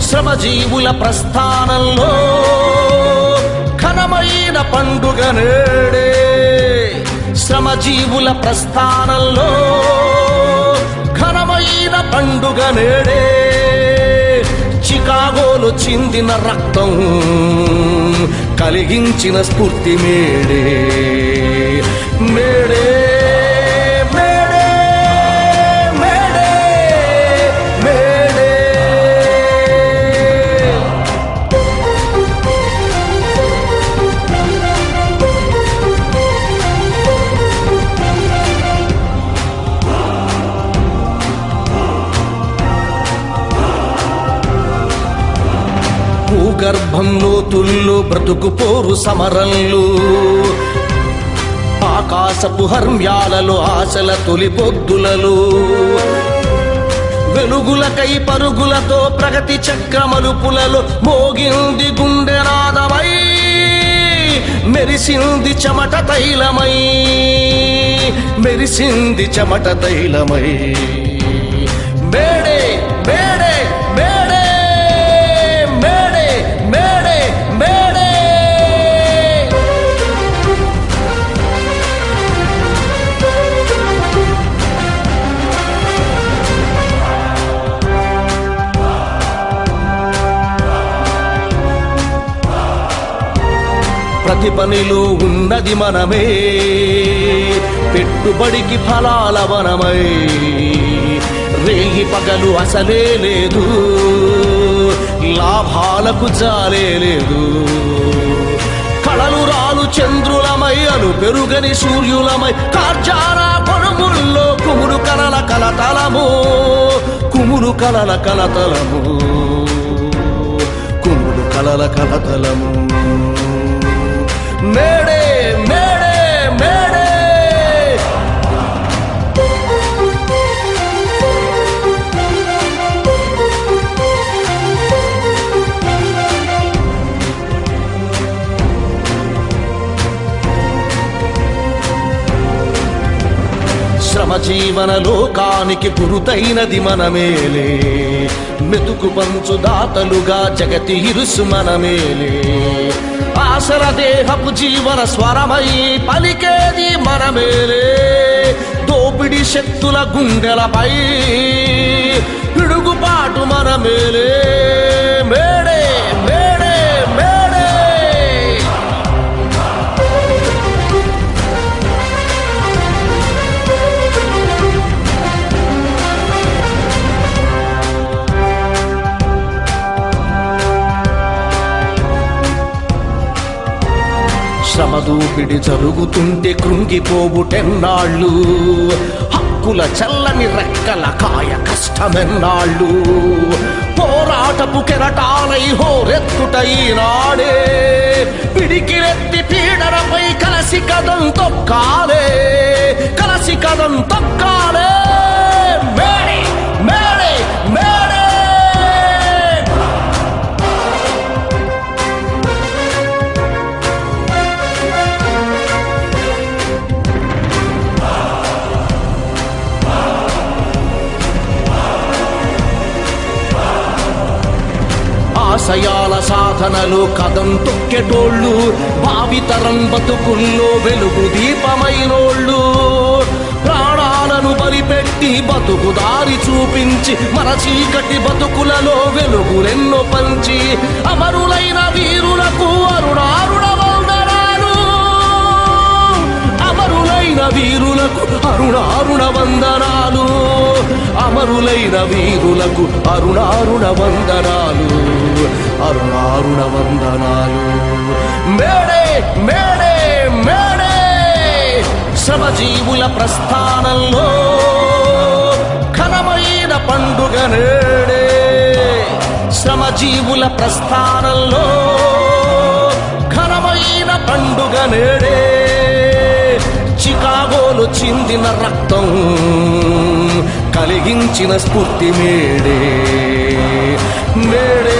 శ్రమజీవుల ప్రస్థానంలో ఘనమైన పండుగ నేడే శ్రమజీవుల ప్రస్థానంలో ఘనమైన పండుగ నేడే చికాగోలు చిందిన రక్తం కలిగించిన స్ఫూర్తి May Day May Day May Day May Day May Day భూగర్భం లోతుల్లో బ్రతుకు పోరు సమరంలు ఆకాశపు హర్మ్యాలలో ఆశల తొలి పొద్దులలో వెలుగులకై పరుగులతో ప్రగతి చక్రమలుపులలో మోగింది గుండె నాదమై మెరిసింది చెమట తైలమై మెరిసింది చెమట తైలమై May Day May Day May Day May Day May Day May Day ప్రతి పనిలో ఉన్నది మనమే పెట్టుబడికి ఫలాల వనమై రేగి పగలు అసలే లేదు లాభాలకు జాలే లేదు కళలు రాలు చంద్రులమై అను పెరుగని సూర్యులమై కార్జారా కొనుముల్లో కుమురు కలల కలతలము కుమురు కలల కలతలము కుమురు కలల కలతలము మేడే మేడే మేడే శ్రమజీవన లోకానికి గురుతైనది మనమేలే మెతుకు పంచు దాతలుగా జగతి ఇరుసు మనమేలే ఆశల దేహపు జీవన స్వరమై పలికేది మనమేలే దోపిడి శక్తుల గుండెలపై పిడుగుపాటు మనమేలే మేడే మేడే మేడే శ్రమదూపిడి జరుగుతుంటే కృంగిపోవుటెన్నాళ్ళు హక్కుల చల్లని రెక్కల కాయ కష్టమెన్నాళ్ళు పోరాటపు కెరటాలై హోరెత్తుటై నాడే పిడికిరెత్తి పీడనపై కలసి కదం తొక్కాలే కలసి కదం తొక్కాలే మేడే మేడే మేడే ఆశయాల సాధనలు కదం తొక్కెటోళ్ళు భావితరం బతుకుల్లో వెలుగు దీపమైనోళ్ళు ప్రాణాలను బలిపెట్టి బతుకు దారి చూపించి మన చీకటి బతుకులలో వెలుగులెన్నో పంచి అమరులైన వీరులకు అరుణారుణ వందనాలు అమరులైన వీరులకు అరుణారుణ వందనాలు అమరులైన వీరులకు అరుణారుణ వందనాలు అరుణారుణ వందనాలు మేడే మేడే మేడే శ్రమజీవుల ప్రస్థానంలో ఘనమైన పండుగ నేడే శ్రమజీవుల ప్రస్థానంలో ఘనమైన పండుగ నేడే చికాగోలు చిందిన రక్తం కలిగించిన స్ఫూర్తి మేడే మేడే